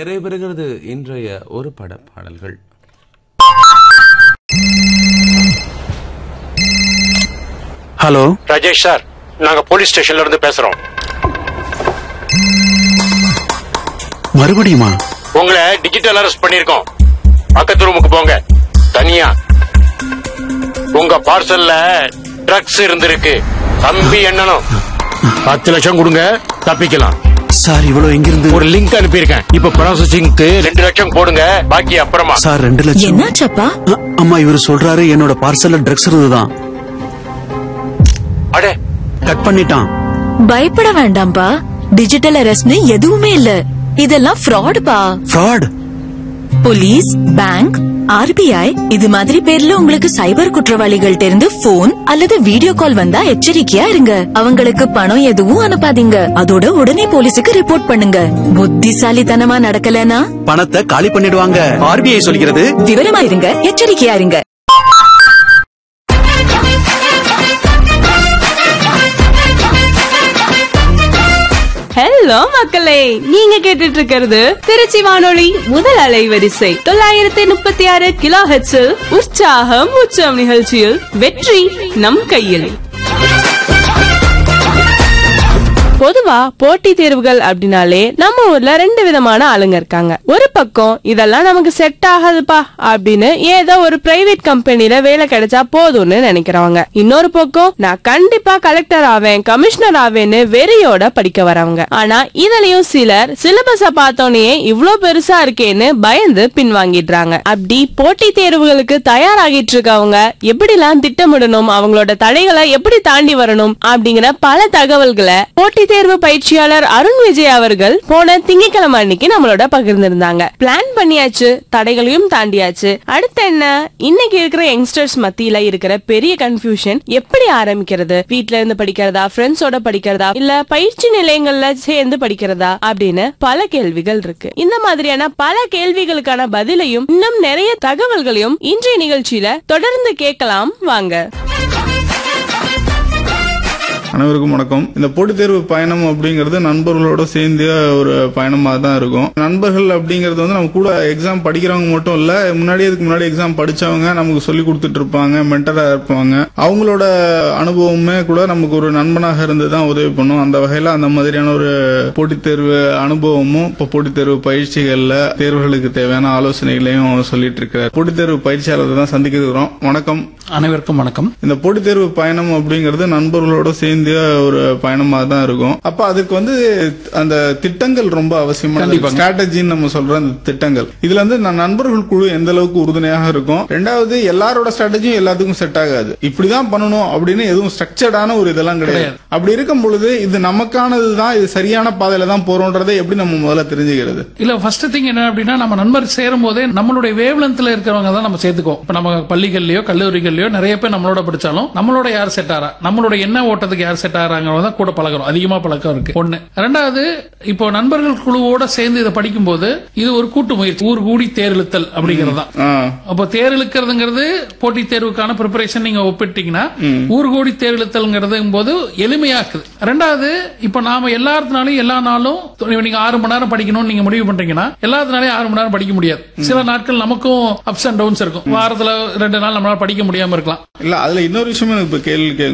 நிறைவு பெறுகிறது இன்றைய ஒரு பட பாடல்கள் ஹலோ ராஜேஷ் சார் நாங்க போலீஸ் ஸ்டேஷன்ல இருந்து பேசுறோம் மறுபடியுமா உங்களை டிஜிட்டல் அரெஸ்ட் பண்ணிருக்கோம் பக்கத்து ரூமுக்கு போங்க தனியா உங்க பார்சல்ல ட்ரக்ஸ் இருந்திருக்கு தம்பி எண்ணணும் பத்து லட்சம் கொடுங்க தப்பிக்கலாம் சார் இவ்வளவு எங்கிருந்து ஒரு லிங்க் அனுப்பியிருக்கேன் இப்ப ப்ராசஸிங்க்கு ரெண்டு லட்சம் போடுங்க பாக்கி அப்புறமா சார் ரெண்டு லட்சம் என்னாச்சப்பா அ- அம்மா இவர் சொல்றாரு என்னோட பார்சல்ல ட்ரக்ஸ் இருந்துதான் அடே கட் பண்ணிட்டான் பயப்பட வேண்டாம்பா டிஜிட்டல் அரெஸ்ட்னு எதுவுமே இல்ல இதெல்லாம் ஃப்ராடுப்பா ஃப்ராட் போலீஸ் பேங்க் ஆர்பிஐ இது மாதிரி பேர்ல உங்களுக்கு சைபர் குற்றவாளிகள்ட்ட இருந்து போன் அல்லது வீடியோ கால் வந்தா எச்சரிக்கையா இருங்க அவங்களுக்கு பணம் எதுவும் அனுப்பாதீங்க அதோட உடனே போலீஸுக்கு ரிப்போர்ட் பண்ணுங்க புத்திசாலித்தனமா நடக்கலனா பணத்தை காலி பண்ணிடுவாங்க ஆர்பிஐ சொல்கிறது விவரமா இருங்க எச்சரிக்கையா இருங்க ஹலோ மக்களே நீங்க கேட்டுட்டு இருக்கிறது திருச்சி வானொலி முதல் அலைவரிசை தொள்ளாயிரத்தி முப்பத்தி ஆறு கிலோ ஹெச்சில் உற்சாகம் உச்சம் நிகழ்ச்சியில் வெற்றி நம் கையில் பொதுவா போட்டி தேர்வுகள் அப்படின்னாலே நம்ம ஊர்ல ரெண்டு விதமான ஆளுங்க இருக்காங்க ஒரு பக்கம் இதெல்லாம் நமக்கு செட் ஆகாதுப்பா அப்படின்னு ஏதோ ஒரு பிரைவேட் கம்பெனில வேலை கிடைச்சா போதும்னு நினைக்கிறவங்க இன்னொரு பக்கம் நான் கண்டிப்பா கலெக்டர் ஆவேன் கமிஷனர் ஆவேன்னு வெறியோட படிக்க வரவங்க ஆனா இதுலயும் சிலர் சிலபஸ பார்த்தோன்னே இவ்ளோ பெருசா இருக்கேன்னு பயந்து பின்வாங்கிடுறாங்க அப்படி போட்டி தேர்வுகளுக்கு தயாராகிட்டு இருக்கவங்க எப்படிலாம் திட்டமிடணும் அவங்களோட தடைகளை எப்படி தாண்டி வரணும் அப்படிங்கிற பல தகவல்களை போட்டி தேர்வு பயிற்சியாளர் அருண் விஜய் அவர்கள் போன திங்கட்கிழமை அன்னைக்கு நம்மளோட பகிர்ந்திருந்தாங்க பிளான் பண்ணியாச்சு தடைகளையும் தாண்டியாச்சு அடுத்து என்ன இன்னைக்கு இருக்கிற யங்ஸ்டர்ஸ் மத்தியில இருக்கிற பெரிய கன்ஃபியூஷன் எப்படி ஆரம்பிக்கிறது வீட்ல இருந்து படிக்கிறதா ஃப்ரெண்ட்ஸோட படிக்கிறதா இல்ல பயிற்சி நிலையங்கள்ல சேர்ந்து படிக்கிறதா அப்படின்னு பல கேள்விகள் இருக்கு இந்த மாதிரியான பல கேள்விகளுக்கான பதிலையும் இன்னும் நிறைய தகவல்களையும் இன்றைய நிகழ்ச்சியில தொடர்ந்து கேட்கலாம் வாங்க அனைவருக்கும் வணக்கம் இந்த போட்டித் தேர்வு பயணம் அப்படிங்கிறது நண்பர்களோட சேர்ந்து ஒரு பயணமாக தான் இருக்கும் நண்பர்கள் அப்படிங்கிறது வந்து நம்ம கூட எக்ஸாம் படிக்கிறவங்க மட்டும் இல்ல முன்னாடி அதுக்கு முன்னாடி எக்ஸாம் படிச்சவங்க நமக்கு சொல்லி கொடுத்துட்டு இருப்பாங்க மென்டரா இருப்பாங்க அவங்களோட அனுபவமே கூட நமக்கு ஒரு நண்பனாக இருந்து தான் உதவி பண்ணும் அந்த வகையில அந்த மாதிரியான ஒரு போட்டித் தேர்வு அனுபவமும் இப்போ போட்டித் தேர்வு பயிற்சிகள்ல தேர்வுகளுக்கு தேவையான ஆலோசனைகளையும் சொல்லிட்டு இருக்கிறார் போட்டித் தேர்வு பயிற்சியாளரை தான் சந்திக்க இருக்கிறோம் வணக்கம் அனைவருக்கும் வணக்கம் இந்த போட்டித் தேர்வு பயணம் அப்படிங்கிறது நண்பர்களோட சேர்ந்து ஒரு பயணமாக தான் இருக்கும் அப்ப அதுக்கு வந்து அந்த திட்டங்கள் ரொம்ப அவசியமான ஸ்ட்ராட்டஜின்னு நம்ம சொல்ற அந்த திட்டங்கள் இதுல வந்து நான் நண்பர்கள் குழு எந்த அளவுக்கு உறுதுணையாக இருக்கும் ரெண்டாவது எல்லாரோட ஸ்ட்ராட்டஜியும் எல்லாத்துக்கும் செட் ஆகாது இப்படிதான் பண்ணணும் அப்படின்னு எதுவும் ஸ்ட்ரக்சர்டான ஒரு இதெல்லாம் கிடையாது அப்படி இருக்கும் பொழுது இது நமக்கானது தான் இது சரியான பாதையில தான் போறோன்றதை எப்படி நம்ம முதல்ல தெரிஞ்சுக்கிறது இல்ல ஃபர்ஸ்ட் திங் என்ன அப்படின்னா நம்ம நண்பர் சேரும் போதே நம்மளுடைய வேவ்லென்த்ல இருக்கிறவங்க தான் நம்ம சேர்த்துக்கோம் இப்ப நம்ம பள்ளிகள்லயோ கல்லூரிகள்லயோ நிறைய பேர் நம்மளோட படிச்சாலும் நம்மளோட யார் செட் ஆறா நம்மளோட என்ன ஓட்டத்துக்கு யார் செட் ஆறாங்கிறத தான் கூட பழகுறோம் அதிகமா பழக்கம் இருக்கு ஒண்ணு ரெண்டாவது இப்போ நண்பர்கள் குழுவோட சேர்ந்து இதை படிக்கும் போது இது ஒரு கூட்டு முயற்சி ஊர் கூடி தேர்தல் அப்படிங்கிறது தான் ஆ, அப்போ தேர் இழுக்கிறதுங்கிறது போட்டித் தேர்வுக்கான ப்ரிப்பரேஷன் நீங்க ஒப்பிட்டீங்கன்னா ஊர் கோடி தேர் இழுத்தல்ங்கிறது போது எளிமையாக்குது ரெண்டாவது இப்ப நாம எல்லாத்தினாலையும் எல்லா நாளும் நீங்க ஆறு மணி நேரம் படிக்கணும்னு நீங்க முடிவு பண்றீங்கன்னா எல்லாத்தினாலையும் ஆறு மணி நேரம் படிக்க முடியாது சில நாட்கள் நமக்கும் அப்ஸ் அண்ட் டவுன்ஸ் இருக்கும் வாரத்துல ரெண்டு நாள் நம்மளால படிக்க முடியாம இருக்கலாம் இல்ல அதுல இன்னொரு விஷயம் எனக்கு இப்ப கேள்வி கேட்க